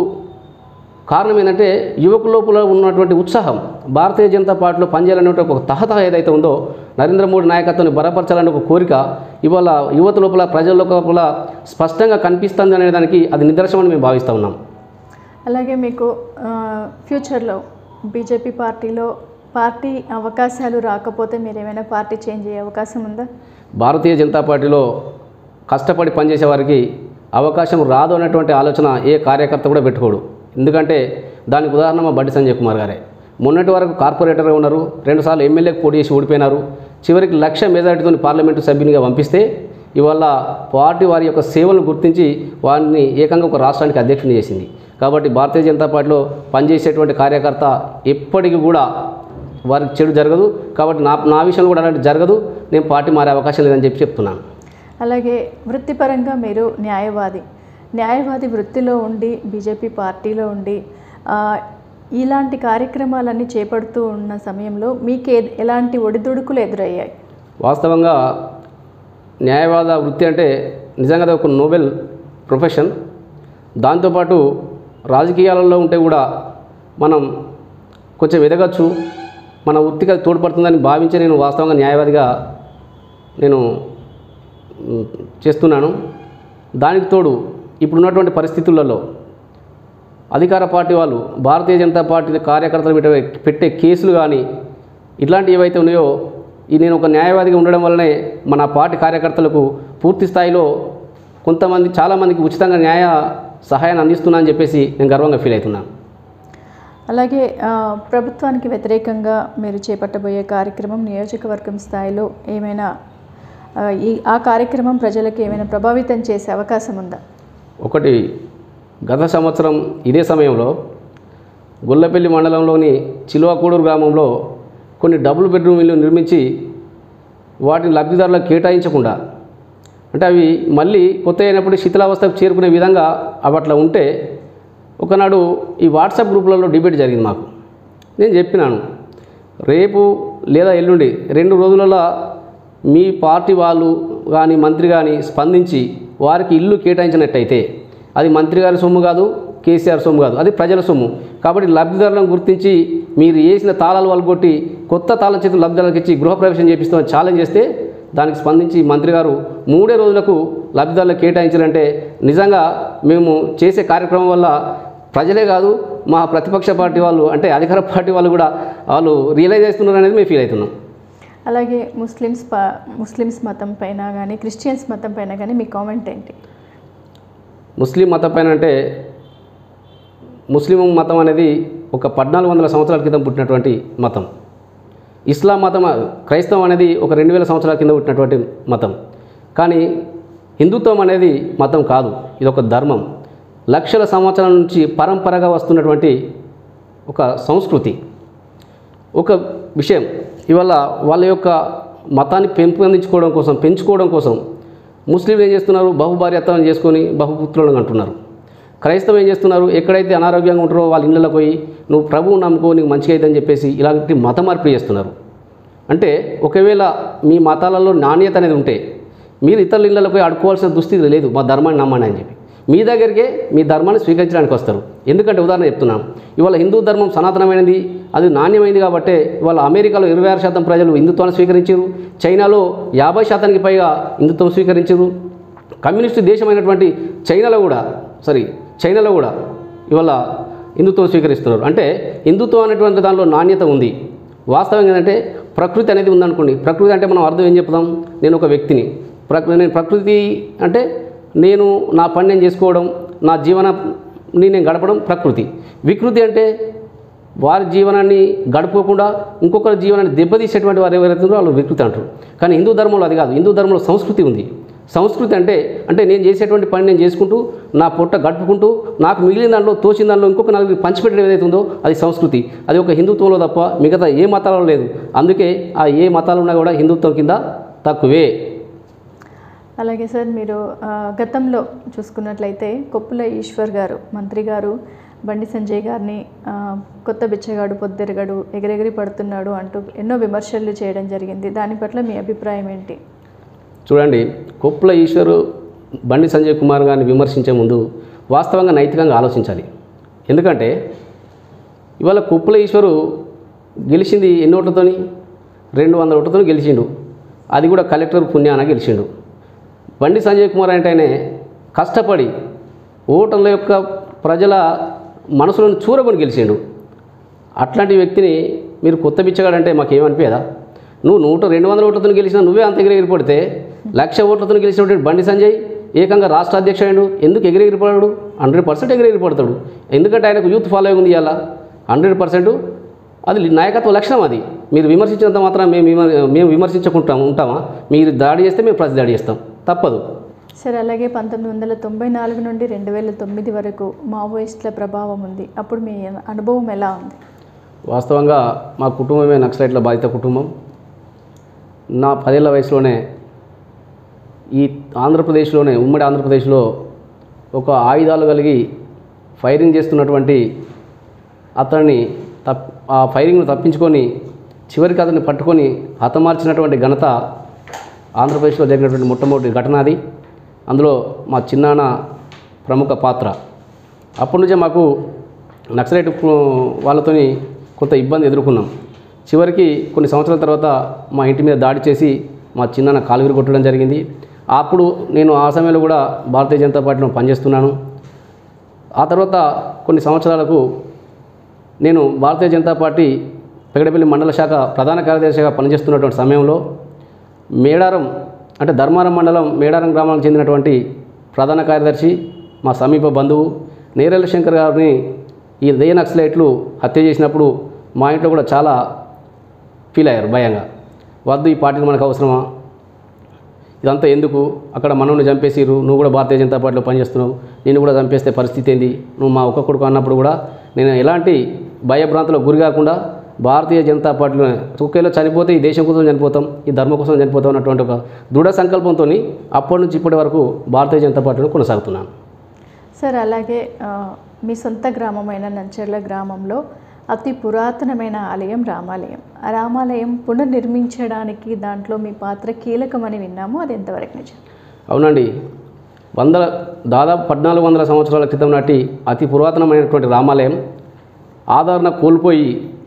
B: కారణం ఏంటంటే యువకుల లోపల ఉన్నటువంటి ఉత్సాహం భారతీయ జనతా పార్టీలో పనిచేయాలనే ఒక తహత ఏదైతే ఉందో నరేంద్ర మోడీ నాయకత్వాన్ని బలపరచాలనే ఒక కోరిక ఇవాళ యువత లోపల ప్రజల లోపల స్పష్టంగా కనిపిస్తుంది అనే దానికి అది నిదర్శనమని మేము భావిస్తూ ఉన్నాం
A: అలాగే మీకు ఆ, ఫ్యూచర్లో బీజేపీ పార్టీలో పార్టీ అవకాశాలు రాకపోతే మీరు ఏమైనా పార్టీ చేంజ్ అయ్యే అవకాశం ఉందా
B: భారతీయ జనతా పార్టీలో కష్టపడి పనిచేసే వారికి అవకాశం రాదు అనేటువంటి ఆలోచన ఏ కార్యకర్త కూడా పెట్టుకోడు ఎందుకంటే దానికి ఉదాహరణ మా బండి సంజయ్ కుమార్ గారే మొన్నటి వరకు కార్పొరేటర్గా ఉన్నారు రెండుసార్లు ఎమ్మెల్యేకి పోటీ చేసి ఓడిపోయినారు చివరికి లక్ష మెజారిటీతో పార్లమెంటు సభ్యునిగా పంపిస్తే ఇవాళ పార్టీ వారి యొక్క సేవలను గుర్తించి వారిని ఏకంగా ఒక రాష్ట్రానికి అధ్యక్షుని చేసింది కాబట్టి భారతీయ జనతా పార్టీలో పనిచేసేటువంటి కార్యకర్త ఎప్పటికీ కూడా వారికి చెడు జరగదు కాబట్టి నా నా విషయంలో కూడా అలాంటి జరగదు నేను పార్టీ మారే అవకాశం లేదని చెప్పి చెప్తున్నాను
A: అలాగే వృత్తిపరంగా మీరు న్యాయవాది న్యాయవాది వృత్తిలో ఉండి బీజేపీ పార్టీలో ఉండి ఆ, ఇలాంటి కార్యక్రమాలన్నీ చేపడుతూ ఉన్న సమయంలో మీకు ఏ- ఎలాంటి ఒడిదుడుకులు ఎదురయ్యాయి
B: వాస్తవంగా న్యాయవాద వృత్తి అంటే నిజంగా అది ఒక నోబెల్ ప్రొఫెషన్ దాంతోపాటు రాజకీయాలలో ఉంటే కూడా మనం కొంచెం ఎదగచ్చు మన వృత్తికి అది తోడ్పడుతుందని భావించి నేను వాస్తవంగా న్యాయవాదిగా నేను మ్, చేస్తున్నాను దానికి తోడు ఇప్పుడున్నటువంటి పరిస్థితులలో అధికార పార్టీ వాళ్ళు భారతీయ జనతా పార్టీ కార్యకర్తల మీద పెట్టే కేసులు కానీ ఇట్లాంటివి ఏవైతే ఉన్నాయో ఈ నేను ఒక న్యాయవాదిగా ఉండడం వల్లనే మన పార్టీ కార్యకర్తలకు పూర్తి స్థాయిలో కొంతమంది చాలామందికి ఉచితంగా న్యాయ సహాయాన్ని అందిస్తున్నా అని చెప్పేసి నేను గర్వంగా ఫీల్ అవుతున్నాను
A: అలాగే ఆ, ప్రభుత్వానికి వ్యతిరేకంగా మీరు చేపట్టబోయే కార్యక్రమం నియోజకవర్గం స్థాయిలో ఏమైనా ఆ, ఈ ఆ కార్యక్రమం ప్రజలకు ఏమైనా ప్రభావితం చేసే అవకాశం ఉందా
B: ఒకటి గత సంవత్సరం ఇదే సమయంలో గొల్లపల్లి మండలంలోని చిలువకూడూరు గ్రామంలో కొన్ని డబుల్ బెడ్రూమ్ ఇల్లు నిర్మించి వాటిని లబ్ధిదారులకు కేటాయించకుండా అంటే అవి మళ్ళీ కొత్త అయినప్పుడు శిథిలావస్థకు చేరుకునే విధంగా అవి అట్లా ఉంటే ఒకనాడు ఈ వాట్సాప్ గ్రూపులలో డిబేట్ జరిగింది మాకు నేను చెప్పినాను రేపు లేదా ఎల్లుండి రెండు రోజులలో మీ పార్టీ వాళ్ళు కానీ మంత్రి కానీ స్పందించి వారికి ఇల్లు కేటాయించినట్టయితే అది మంత్రి గారి సొమ్ము కాదు కేసీఆర్ సొమ్ము కాదు అది ప్రజల సొమ్ము కాబట్టి లబ్ధిదారులను గుర్తించి మీరు వేసిన తాళాలు వాళ్ళు కొట్టి కొత్త తాళం చేతులు లబ్ధిదారులకు ఇచ్చి గృహప్రవేశం చేపిస్తామని ఛాలెంజ్ చేస్తే దానికి స్పందించి మంత్రి గారు మూడే రోజులకు లబ్ధిదారులకు కేటాయించాలంటే నిజంగా మేము చేసే కార్యక్రమం వల్ల ప్రజలే కాదు మా ప్రతిపక్ష పార్టీ వాళ్ళు అంటే అధికార పార్టీ వాళ్ళు కూడా వాళ్ళు రియలైజ్ చేస్తున్నారు అనేది మేము ఫీల్ అవుతున్నాం
A: అలాగే ముస్లిమ్స్ ప ముస్లిమ్స్ మతం పైన కానీ క్రిస్టియన్స్ మతం పైన కానీ మీ కామెంట్ ఏంటి
B: ముస్లిం మతం పైన అంటే ముస్లిం మతం అనేది ఒక పద్నాలుగు వందల సంవత్సరాల క్రితం పుట్టినటువంటి మతం ఇస్లాం మతం క్రైస్తవం అనేది ఒక రెండు వేల సంవత్సరాల కింద పుట్టినటువంటి మతం కానీ హిందుత్వం అనేది మతం కాదు ఇది ఒక ధర్మం లక్షల సంవత్సరాల నుంచి పరంపరగా వస్తున్నటువంటి ఒక సంస్కృతి ఒక విషయం ఇవాళ వాళ్ళ యొక్క మతాన్ని పెంపొందించుకోవడం కోసం పెంచుకోవడం కోసం ముస్లింలు ఏం చేస్తున్నారు బహుభార్యత్వం చేసుకొని బహుపుత్రులను అంటున్నారు క్రైస్తవం ఏం చేస్తున్నారు ఎక్కడైతే అనారోగ్యంగా ఉంటారో వాళ్ళ ఇళ్ళకి పోయి నువ్వు ప్రభువు నమ్ముకో నీకు మంచిగా అవుతుందని చెప్పేసి ఇలాంటి మత మార్పిడి చేస్తున్నారు అంటే ఒకవేళ మీ మతాలలో నాణ్యత అనేది ఉంటే మీరు ఇతరుల ఇళ్ళకి పోయి అడుకోవాల్సిన దుస్థితి లేదు మా ధర్మాన్ని నమ్మండి అని చెప్పి మీ దగ్గరికే మీ ధర్మాన్ని స్వీకరించడానికి వస్తారు ఎందుకంటే ఉదాహరణ చెప్తున్నాను ఇవాళ హిందూ ధర్మం సనాతనమైనది అది నాణ్యమైనది కాబట్టి ఇవాళ అమెరికాలో ఇరవై ఆరు శాతం ప్రజలు హిందుత్వాన్ని స్వీకరించారు చైనాలో యాభై శాతానికి పైగా హిందుత్వం స్వీకరించారు కమ్యూనిస్టు దేశమైనటువంటి చైనాలో కూడా సారీ చైనాలో కూడా ఇవాళ హిందుత్వం స్వీకరిస్తున్నారు అంటే హిందుత్వం అనేటువంటి దానిలో నాణ్యత ఉంది వాస్తవం ఏంటంటే ప్రకృతి అనేది ఉందనుకోండి ప్రకృతి అంటే మనం అర్థం ఏం చెప్తాం నేను ఒక వ్యక్తిని ప్రకృతి నేను ప్రకృతి అంటే నేను నా పని నేను చేసుకోవడం నా జీవనాన్ని నేను గడపడం ప్రకృతి వికృతి అంటే వారి జీవనాన్ని గడుపుకోకుండా ఇంకొకరి జీవనాన్ని దెబ్బతీసేటువంటి వారు ఎవరైతే ఉన్నారో వాళ్ళు వికృతి అంటారు కానీ హిందూ ధర్మంలో అది కాదు హిందూ ధర్మంలో సంస్కృతి ఉంది సంస్కృతి అంటే అంటే నేను చేసేటువంటి పని నేను చేసుకుంటూ నా పొట్ట గడుపుకుంటూ నాకు మిగిలిన దాంట్లో తోచిన దాంట్లో ఇంకొక నలుగురు పంచిపెట్టడం ఏదైతే ఉందో అది సంస్కృతి అది ఒక హిందుత్వంలో తప్ప మిగతా ఏ మతాలలో లేదు అందుకే ఆ ఏ మతాలు ఉన్నా కూడా హిందుత్వం కింద తక్కువే
A: అలాగే సార్ మీరు ఆ, గతంలో చూసుకున్నట్లయితే కొప్పుల ఈశ్వర్ గారు మంత్రి గారు బండి సంజయ్ గారిని ఆ, కొత్త బిచ్చగాడు పొద్దురగాడు ఎగిరెగిరి పడుతున్నాడు అంటూ ఎన్నో విమర్శలు చేయడం జరిగింది దాని పట్ల మీ అభిప్రాయం ఏంటి
B: చూడండి కొప్పుల ఈశ్వరు బండి సంజయ్ కుమార్ గారిని విమర్శించే ముందు వాస్తవంగా నైతికంగా ఆలోచించాలి ఎందుకంటే ఇవాళ కొప్పుల ఈశ్వరు గెలిచింది ఎన్ని ఓట్లతోని రెండు వందల ఓట్లతో గెలిచిండు అది కూడా కలెక్టర్ పుణ్యాన గెలిచిండు బండి సంజయ్ కుమార్ అంటే ఆయనే కష్టపడి ఓటర్ల యొక్క ప్రజల మనసులను చూరగొని గెలిచిండు అట్లాంటి వ్యక్తిని మీరు కొత్త బిచ్చగాడంటే మాకేమనిపించదా నువ్వు నూట రెండు వందల ఓట్లతో గెలిచినా నువ్వే అంత ఎగిరెగిరి పడితే లక్ష ఓట్లతో గెలిచినటువంటి బండి సంజయ్ ఏకంగా రాష్ట్ర అధ్యక్షుడు ఎందుకు ఎగిరెగిరి పడాడు హండ్రెడ్ పర్సెంట్ ఎగిరెగిరి పడతాడు ఎందుకంటే ఆయనకు యూత్ ఫాలోయింగ్ ఉంది ఇవాళ హండ్రెడ్ పర్సెంట్ అది నాయకత్వ లక్షణం అది మీరు విమర్శించినంత మాత్రం మేము విమర్- మేము విమర్శించుకుంటాం ఉంటామా మీరు దాడి చేస్తే మేము ప్రతి దాడి చేస్తాం తప్పదు
A: సార్ అలాగే పంతొమ్మిది వందల తొంభై నాలుగు నుండి రెండు వేల తొమ్మిది వరకు మావోయిస్టుల ప్రభావం ఉంది అప్పుడు మీ అనుభవం ఎలా ఉంది
B: వాస్తవంగా మా కుటుంబమే నక్సలైట్ల బాధిత కుటుంబం నా పదేళ్ల వయసులోనే ఈ ఆంధ్రప్రదేశ్లోనే ఉమ్మడి ఆంధ్రప్రదేశ్లో ఒక ఆయుధాలు కలిగి ఫైరింగ్ చేస్తున్నటువంటి అతన్ని తప్ ఆ ఫైరింగ్ను తప్పించుకొని చివరికి అతన్ని పట్టుకొని హతమార్చినటువంటి ఘనత ఆంధ్రప్రదేశ్లో జరిగినటువంటి మొట్టమొదటి ఘటన అది అందులో మా చిన్నాన్న ప్రముఖ పాత్ర అప్పటి నుంచే మాకు నక్సలైట్ కు- వాళ్ళతోని కొంత ఇబ్బంది ఎదుర్కొన్నాం చివరికి కొన్ని సంవత్సరాల తర్వాత మా ఇంటి మీద దాడి చేసి మా చిన్నాన్న కాలుగురు కొట్టడం జరిగింది అప్పుడు నేను ఆ సమయంలో కూడా భారతీయ జనతా పార్టీలో పనిచేస్తున్నాను ఆ తర్వాత కొన్ని సంవత్సరాలకు నేను భారతీయ జనతా పార్టీ పెగడపల్లి మండల శాఖ ప్రధాన కార్యదర్శిగా పనిచేస్తున్నటువంటి సమయంలో మేడారం అంటే ధర్మారం మండలం మేడారం గ్రామానికి చెందినటువంటి ప్రధాన కార్యదర్శి మా సమీప బంధువు నేరెల శంకర్ గారిని ఈ దయ నక్సలైట్లు హత్య చేసినప్పుడు మా ఇంట్లో కూడా చాలా ఫీల్ అయ్యారు భయంగా వద్దు ఈ పార్టీని మనకు అవసరమా ఇదంతా ఎందుకు అక్కడ మనల్ని చంపేసిరు నువ్వు కూడా భారతీయ జనతా పార్టీలో పనిచేస్తున్నావు నేను కూడా చంపేస్తే పరిస్థితి ఏంది నువ్వు మా ఒక్క కొడుకు అన్నప్పుడు కూడా నేను ఎలాంటి భయభ్రాంతులకు గురి కాకుండా భారతీయ జనతా పార్టీలో ఒకేలా చనిపోతే ఈ దేశం కోసం చనిపోతాం ఈ ధర్మం కోసం చనిపోతాం అన్నటువంటి ఒక దృఢ సంకల్పంతో అప్పటి నుంచి ఇప్పటి వరకు భారతీయ జనతా పార్టీలో కొనసాగుతున్నాను
A: సార్ అలాగే ఆ, మీ సొంత గ్రామమైన నంచర్ల గ్రామంలో అతి పురాతనమైన ఆలయం రామాలయం ఆ రామాలయం పునర్నిర్మించడానికి దాంట్లో మీ పాత్ర కీలకమని విన్నాము అది ఎంతవరకు నిజం
B: అవునండి వందల దాదాపు పద్నాలుగు వందల సంవత్సరాల క్రితం నాటి అతి పురాతనమైనటువంటి రామాలయం ఆదరణ కోల్పోయి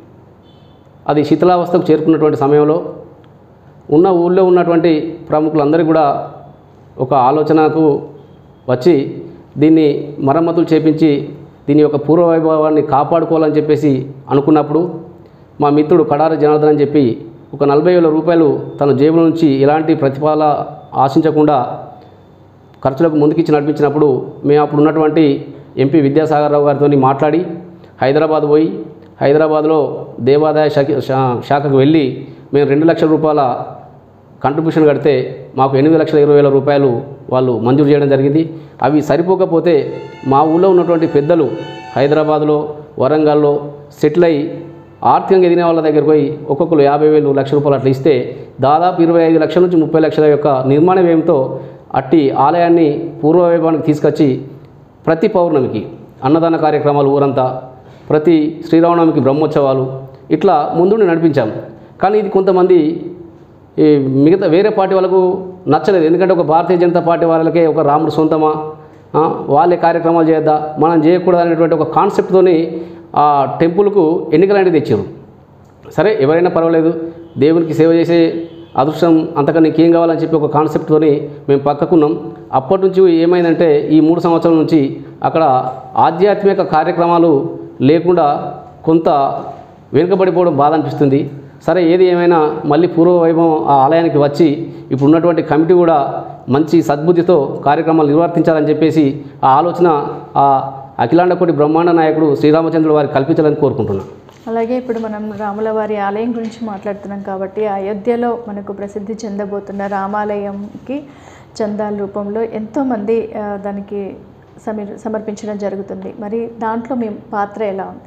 B: అది శిథిలావస్థకు చేరుకున్నటువంటి సమయంలో ఉన్న ఊళ్ళో ఉన్నటువంటి ప్రముఖులందరికీ కూడా ఒక ఆలోచనకు వచ్చి దీన్ని మరమ్మతులు చేపించి దీని యొక్క పూర్వ వైభవాన్ని కాపాడుకోవాలని చెప్పేసి అనుకున్నప్పుడు మా మిత్రుడు కడారి జనార్దన్ అని చెప్పి ఒక నలభై వేల రూపాయలు తన జేబుల నుంచి ఎలాంటి ప్రతిఫల ఆశించకుండా ఖర్చులకు ముందుకిచ్చి నడిపించినప్పుడు మేము అప్పుడు ఉన్నటువంటి ఎంపీ విద్యాసాగర్ రావు గారితో మాట్లాడి హైదరాబాద్ పోయి హైదరాబాద్లో దేవాదాయ శాఖ శా- శాఖకు వెళ్ళి మేము రెండు లక్షల రూపాయల కంట్రిబ్యూషన్ కడితే మాకు ఎనిమిది లక్షల ఇరవై వేల రూపాయలు వాళ్ళు మంజూరు చేయడం జరిగింది అవి సరిపోకపోతే మా ఊళ్ళో ఉన్నటువంటి పెద్దలు హైదరాబాద్లో వరంగల్లో సెటిల్ అయ్యి ఆర్థికంగా ఎదిగిన వాళ్ళ దగ్గరికి పోయి ఒక్కొక్కరు యాభై వేలు లక్ష రూపాయలు అట్లా ఇస్తే దాదాపు ఇరవై ఐదు లక్షల నుంచి ముప్పై లక్షల యొక్క నిర్మాణ వ్యయంతో అట్టి ఆలయాన్ని పూర్వ వైభవానికి తీసుకొచ్చి ప్రతి పౌర్ణమికి అన్నదాన కార్యక్రమాలు ఊరంతా ప్రతి శ్రీరామనవమికి బ్రహ్మోత్సవాలు ఇట్లా ముందుండి నడిపించాం కానీ ఇది కొంతమంది ఈ మిగతా వేరే పార్టీ వాళ్ళకు నచ్చలేదు ఎందుకంటే ఒక భారతీయ జనతా పార్టీ వాళ్ళకే ఒక రాముడు సొంతమా ఆ, వాళ్ళే కార్యక్రమాలు చేద్దా మనం చేయకూడదు అనేటువంటి ఒక కాన్సెప్ట్తోని ఆ టెంపుల్కు ఎన్నికలాంటివి తెచ్చారు సరే ఎవరైనా పర్వాలేదు దేవునికి సేవ చేసే అదృష్టం అంతకన్నా నీకేం కావాలని చెప్పి ఒక కాన్సెప్ట్తోని మేము పక్కకున్నాం అప్పటి నుంచి ఏమైందంటే ఈ మూడు సంవత్సరాల నుంచి అక్కడ ఆధ్యాత్మిక కార్యక్రమాలు లేకుండా కొంత వెనుకబడిపోవడం బాధ అనిపిస్తుంది సరే ఏది ఏమైనా మళ్ళీ పూర్వ వైభవం ఆ ఆలయానికి వచ్చి ఇప్పుడు ఉన్నటువంటి కమిటీ కూడా మంచి సద్బుద్ధితో కార్యక్రమాలు నిర్వర్తించాలని చెప్పేసి ఆ ఆలోచన ఆ అఖిలాండకోటి బ్రహ్మాండ నాయకుడు శ్రీరామచంద్రుడు వారికి కల్పించాలని కోరుకుంటున్నాను
A: అలాగే ఇప్పుడు మనం రాముల వారి ఆలయం గురించి మాట్లాడుతున్నాం కాబట్టి అయోధ్యలో మనకు ప్రసిద్ధి చెందబోతున్న రామాలయంకి చందాల రూపంలో ఎంతోమంది ఆ, దానికి సమీర్ సమర్పించడం జరుగుతుంది మరి దాంట్లో మీ పాత్ర ఎలా ఉంది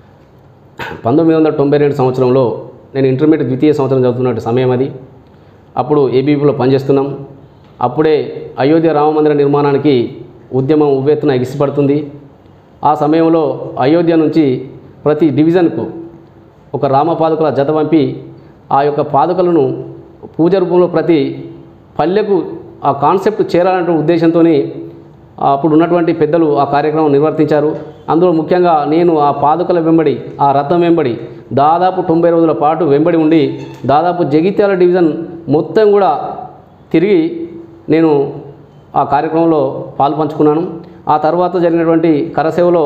B: పంతొమ్మిది వందల తొంభై రెండు సంవత్సరంలో నేను ఇంటర్మీడియట్ ద్వితీయ సంవత్సరం చదువుతున్న సమయం అది అప్పుడు ఏబీపీలో పనిచేస్తున్నాం అప్పుడే అయోధ్య రామమందిర నిర్మాణానికి ఉద్యమం ఉవ్వెత్తున ఎగిసిపడుతుంది ఆ సమయంలో అయోధ్య నుంచి ప్రతి డివిజన్కు ఒక రామ పాదుకల జత పంపి ఆ యొక్క పాదుకలను పూజ రూపంలో ప్రతి పల్లెకు ఆ కాన్సెప్ట్ చేరాలనే ఉద్దేశంతో అప్పుడు ఉన్నటువంటి పెద్దలు ఆ కార్యక్రమం నిర్వర్తించారు అందులో ముఖ్యంగా నేను ఆ పాదుకల వెంబడి ఆ రథం వెంబడి దాదాపు తొంభై రోజుల పాటు వెంబడి ఉండి దాదాపు జగిత్యాల డివిజన్ మొత్తం కూడా తిరిగి నేను ఆ కార్యక్రమంలో పాల్పంచుకున్నాను ఆ తర్వాత జరిగినటువంటి కరసేవలో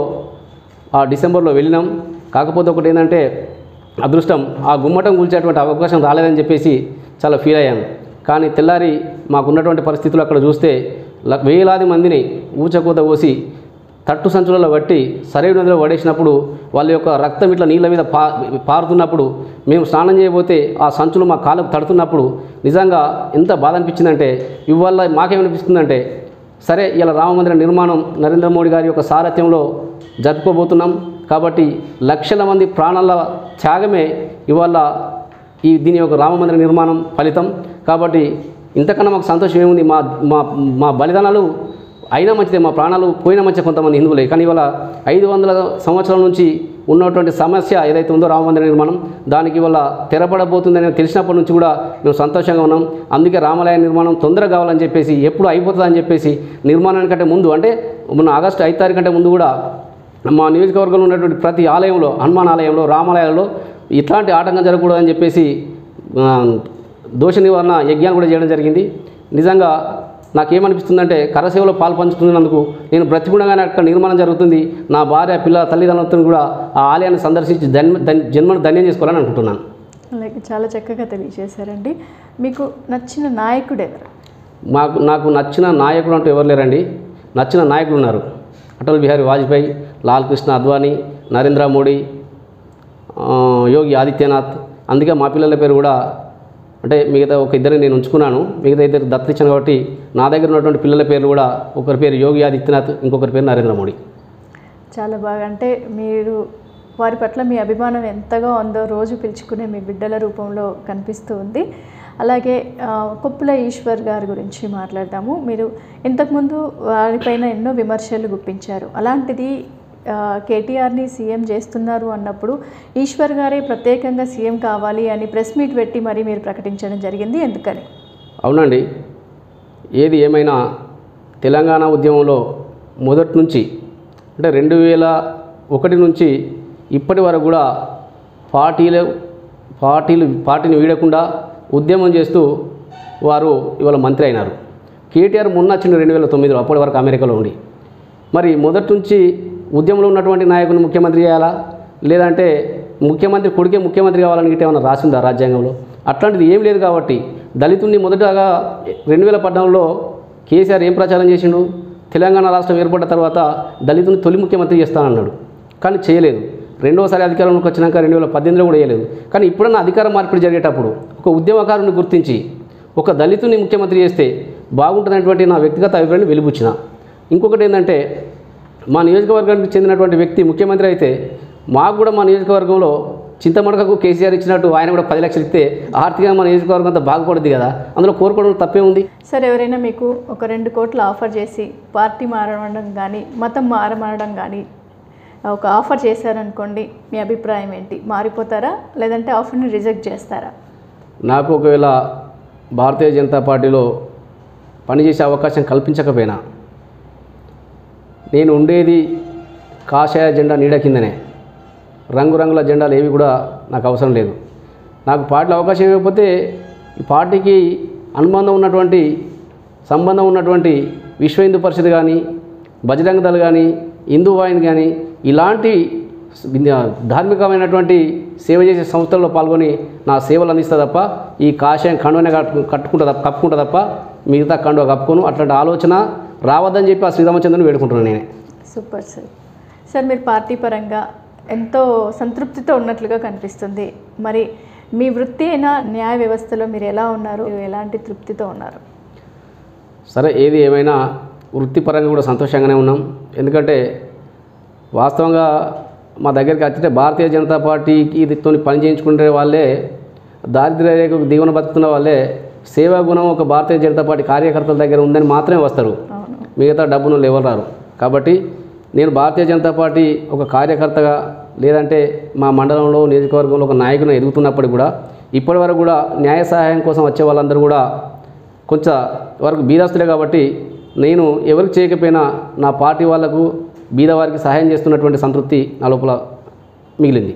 B: ఆ డిసెంబర్లో వెళ్ళినాం కాకపోతే ఒకటి ఏంటంటే అదృష్టం ఆ గుమ్మటం కూల్చేటువంటి అవకాశం రాలేదని చెప్పేసి చాలా ఫీల్ అయ్యాను కానీ తెల్లారి మాకున్నటువంటి పరిస్థితులు అక్కడ చూస్తే ల- వేలాది మందిని ఊచకూత పోసి తట్టు సంచులలో బట్టి సరైన నదిలో పడేసినప్పుడు వాళ్ళ యొక్క రక్తం ఇట్లా నీళ్ళ మీద పా పారుతున్నప్పుడు మేము స్నానం చేయబోతే ఆ సంచులు మా కాళ్ళకు తడుతున్నప్పుడు నిజంగా ఎంత బాధ అనిపించిందంటే ఇవాళ మాకేమనిపిస్తుందంటే సరే ఇలా రామమందిర నిర్మాణం నరేంద్ర మోడీ గారి యొక్క సారథ్యంలో జరుపుకోబోతున్నాం కాబట్టి లక్షల మంది ప్రాణాల త్యాగమే ఇవాళ ఈ దీని యొక్క రామమందిర నిర్మాణం ఫలితం కాబట్టి ఇంతకన్నా మాకు సంతోషం ఏముంది మా మా మా బలిదానాలు అయినా మంచిదే మా ప్రాణాలు పోయినా మంచిదే కొంతమంది హిందువులే కానీ ఇవాళ ఐదు వందల సంవత్సరాల నుంచి ఉన్నటువంటి సమస్య ఏదైతే ఉందో రామమందిర నిర్మాణం దానికి ఇవాళ తెరపడబోతుందని తెలిసినప్పటి నుంచి కూడా మేము సంతోషంగా ఉన్నాం అందుకే రామాలయ నిర్మాణం తొందరగా కావాలని చెప్పేసి ఎప్పుడు అయిపోతుందని చెప్పేసి నిర్మాణానికంటే ముందు అంటే మొన్న ఆగస్టు ఐదు తారీఖు కంటే ముందు కూడా మా నియోజకవర్గంలో ఉన్నటువంటి ప్రతి ఆలయంలో హనుమాన్ ఆలయంలో రామాలయాల్లో ఇట్లాంటి ఆటంకం జరగకూడదని చెప్పేసి ఆ, దోష నివారణ యజ్ఞాలు కూడా చేయడం జరిగింది నిజంగా నాకేమనిపిస్తుందంటే కరసేవలో పాలు పంచుతున్నందుకు నేను బ్రతికుండగానే అక్కడ నిర్మాణం జరుగుతుంది నా భార్య పిల్లల తల్లిదండ్రులతో కూడా ఆ ఆలయాన్ని సందర్శించి జన్మ ధన్- జన్మను ధన్యం చేసుకోవాలని అనుకుంటున్నాను
A: అలాగే చాలా చక్కగా తెలియజేశారండి మీకు నచ్చిన నాయకుడు ఎవరు
B: మాకు నాకు నచ్చిన నాయకుడు అంటూ ఎవరు లేరండి నచ్చిన నాయకులు ఉన్నారు అటల్ బిహారీ వాజ్పేయి లాల్ కృష్ణ అద్వానీ నరేంద్ర మోడీ ఆ, యోగి ఆదిత్యనాథ్ అందుకే మా పిల్లల పేరు కూడా అంటే మిగతా ఒక ఇద్దరిని నేను ఉంచుకున్నాను మిగతా ఇద్దరు దత్తిచ్చాను కాబట్టి నా దగ్గర ఉన్నటువంటి పిల్లల పేర్లు కూడా ఒకరి పేరు యోగి ఆదిత్యనాథ్ ఇంకొకరి పేరు నరేంద్ర మోడీ
A: చాలా బాగా అంటే మీరు వారి పట్ల మీ అభిమానం ఎంతగా ఉందో రోజు పిలుచుకునే మీ బిడ్డల రూపంలో కనిపిస్తూ ఉంది అలాగే ఆ, కొప్పుల ఈశ్వర్ గారి గురించి మాట్లాడదాము మీరు ఇంతకుముందు వారిపైన ఎన్నో విమర్శలు గుప్పించారు అలాంటిది ఆ, కేటీఆర్ని సీఎం చేస్తున్నారు అన్నప్పుడు ఈశ్వర్ గారే ప్రత్యేకంగా సీఎం కావాలి అని ప్రెస్ మీట్ పెట్టి మరి మీరు ప్రకటించడం జరిగింది ఎందుకని
B: అవునండి ఏది ఏమైనా తెలంగాణ ఉద్యమంలో మొదటి నుంచి అంటే రెండు వేల ఒకటి నుంచి ఇప్పటి వరకు కూడా పార్టీలు పార్టీలు పార్టీని వీడకుండా ఉద్యమం చేస్తూ వారు ఇవాళ మంత్రి అయినారు కేటీఆర్ మొన్న వచ్చిండు రెండు వేల తొమ్మిదిలో అప్పటి వరకు అమెరికాలో ఉండి మరి మొదటి నుంచి ఉద్యమంలో ఉన్నటువంటి నాయకుని ముఖ్యమంత్రి చేయాలా లేదంటే ముఖ్యమంత్రి కొడుకే ముఖ్యమంత్రి కావాలని గిట్ట ఏమైనా రాసిందా రాజ్యాంగంలో అట్లాంటిది ఏం లేదు కాబట్టి దళితుడిని మొదటగా రెండు వేల పద్నాలుగులో కేసీఆర్ ఏం ప్రచారం చేసిండు తెలంగాణ రాష్ట్రం ఏర్పడ్డ తర్వాత దళితుని తొలి ముఖ్యమంత్రి చేస్తానన్నాడు కానీ చేయలేదు రెండోసారి అధికారంలోకి వచ్చినాక రెండు వేల పద్దెనిమిదిలో కూడా చేయలేదు కానీ ఇప్పుడన్నా అధికార మార్పిడి జరిగేటప్పుడు ఒక ఉద్యమకారుని గుర్తించి ఒక దళితుని ముఖ్యమంత్రి చేస్తే బాగుంటుందనేటువంటి నా వ్యక్తిగత అభిప్రాయాన్ని వెలిబుచ్చిన ఇంకొకటి ఏంటంటే మా నియోజకవర్గానికి చెందినటువంటి వ్యక్తి ముఖ్యమంత్రి అయితే మాకు కూడా మా నియోజకవర్గంలో చింతమడకకు కేసీఆర్ ఇచ్చినట్టు ఆయన కూడా పది లక్షలు ఇస్తే ఆర్థికంగా మా నియోజకవర్గం అంతా బాగుపడుద్ది కదా అందులో కోరుకోవడం తప్పే ఉంది
A: సార్ ఎవరైనా మీకు ఒక రెండు కోట్లు ఆఫర్ చేసి పార్టీ మారడం కానీ మతం మారమనడం కానీ ఒక ఆఫర్ చేశారనుకోండి మీ అభిప్రాయం ఏంటి మారిపోతారా లేదంటే ఆఫర్ని రిజెక్ట్ చేస్తారా
B: నాకు ఒకవేళ భారతీయ జనతా పార్టీలో పనిచేసే అవకాశం కల్పించకపోయినా నేను ఉండేది కాషాయ జెండా నీడ కిందనే రంగురంగుల జెండాలు ఏవి కూడా నాకు అవసరం లేదు నాకు పార్టీలో అవకాశం ఇవ్వకపోతే ఈ పార్టీకి అనుబంధం ఉన్నటువంటి సంబంధం ఉన్నటువంటి విశ్వ హిందూ పరిషత్ కానీ బజరంగ దళ్ కానీ హిందూ వాహిని కానీ ఇలాంటి ధార్మికమైనటువంటి సేవ చేసే సంస్థల్లో పాల్గొని నా సేవలు అందిస్తా తప్ప ఈ కాషాయం కండువనే కట్టు కట్టుకుంటా తప్ప కప్పుకుంటా తప్ప మిగతా కండువ కప్పుకోను అట్లాంటి ఆలోచన రావద్దని చెప్పి ఆ శ్రీరామచంద్రుని వేడుకుంటున్నాను నేనే
A: సూపర్ సార్ సార్ మీరు పార్టీ పరంగా ఎంతో సంతృప్తితో ఉన్నట్లుగా కనిపిస్తుంది మరి మీ వృత్తి అయిన న్యాయ వ్యవస్థలో మీరు ఎలా ఉన్నారు ఎలాంటి తృప్తితో ఉన్నారు
B: సరే ఏది ఏమైనా వృత్తిపరంగా కూడా సంతోషంగానే ఉన్నాం ఎందుకంటే వాస్తవంగా మా దగ్గరికి వచ్చితే భారతీయ జనతా పార్టీకి ఇదితో పని చేయించుకునే వాళ్ళే దారిద్ర్య రేఖకు దీవెన బతుకుతున్న వాళ్ళే సేవా గుణం ఒక భారతీయ జనతా పార్టీ కార్యకర్తల దగ్గర ఉందని మాత్రమే వస్తారు
A: అవును
B: మిగతా డబ్బును ఎవరు రారు కాబట్టి నేను భారతీయ జనతా పార్టీ ఒక కార్యకర్తగా లేదంటే మా మండలంలో నియోజకవర్గంలో ఒక నాయకుని ఎదుగుతున్నప్పటికి కూడా ఇప్పటి వరకు కూడా న్యాయ సహాయం కోసం వచ్చే వాళ్ళందరూ కూడా కొంచెం వరకు బీదస్తులే కాబట్టి నేను ఎవరికి చేయకపోయినా నా పార్టీ వాళ్లకు బీదవారికి సహాయం చేస్తున్నటువంటి సంతృప్తి నా లోపల మిగిలింది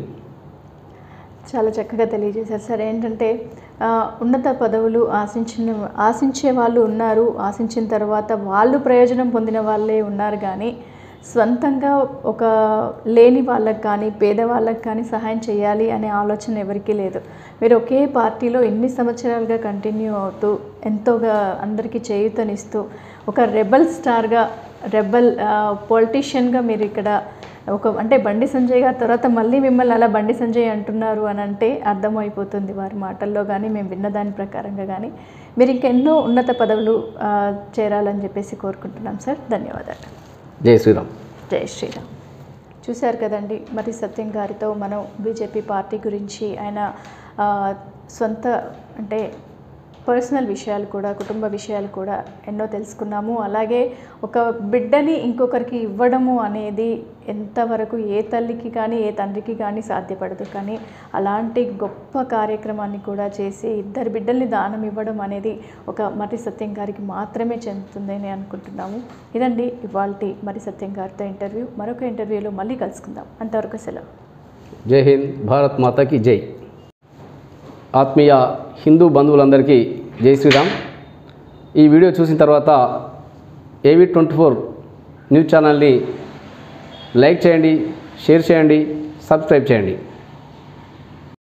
A: చాలా చక్కగా తెలియజేశారు సార్ ఏంటంటే ఆ, ఉన్నత పదవులు ఆశించిన ఆశించే వాళ్ళు ఉన్నారు ఆశించిన తర్వాత వాళ్ళు ప్రయోజనం పొందిన వాళ్ళే ఉన్నారు కానీ స్వంతంగా ఒక లేని వాళ్ళకి కానీ పేదవాళ్ళకి కానీ సహాయం చేయాలి అనే ఆలోచన ఎవరికీ లేదు మీరు ఒకే పార్టీలో ఎన్ని సంవత్సరాలుగా కంటిన్యూ అవుతూ ఎంతోగా అందరికీ చేయూతనిస్తూ ఒక రెబల్ స్టార్గా రెబల్ పొలిటీషియన్గా మీరు ఇక్కడ ఒక అంటే బండి సంజయ్ గారి తర్వాత మళ్ళీ మిమ్మల్ని అలా బండి సంజయ్ అంటున్నారు అని అంటే అర్థమైపోతుంది వారి మాటల్లో కానీ మేము విన్న దాని ప్రకారంగా కానీ మీరు ఇంకెన్నో ఉన్నత పదవులు ఆ, చేరాలని చెప్పేసి కోరుకుంటున్నాం సార్ ధన్యవాదాలు
B: జై శ్రీరామ్
A: జై శ్రీరామ్ చూశారు కదండి మరి సత్యం గారితో మనం బీజేపీ పార్టీ గురించి ఆయన ఆ, సొంత అంటే పర్సనల్ విషయాలు కూడా కుటుంబ విషయాలు కూడా ఎన్నో తెలుసుకున్నాము అలాగే ఒక బిడ్డని ఇంకొకరికి ఇవ్వడము అనేది ఎంతవరకు ఏ తల్లికి కానీ ఏ తండ్రికి కానీ సాధ్యపడదు కానీ అలాంటి గొప్ప కార్యక్రమాన్ని కూడా చేసి ఇద్దరు బిడ్డల్ని దానం ఇవ్వడం అనేది ఒక మరి సత్యం గారికి మాత్రమే చెందుతుందని అనుకుంటున్నాము ఇదండి ఇవాళ మరి సత్యం గారితో ఇంటర్వ్యూ మరొక ఇంటర్వ్యూలో మళ్ళీ కలుసుకుందాం అంతవరకు సెలవు
B: జై హింద్ భారత్ మాతాకి జై ఆత్మీయ హిందూ బంధువులందరికీ జై శ్రీరామ్ ఈ వీడియో చూసిన తర్వాత ఏవి ట్వంటీ ఫోర్ న్యూస్ ఛానల్ని లైక్ చేయండి షేర్ చేయండి సబ్స్క్రైబ్ చేయండి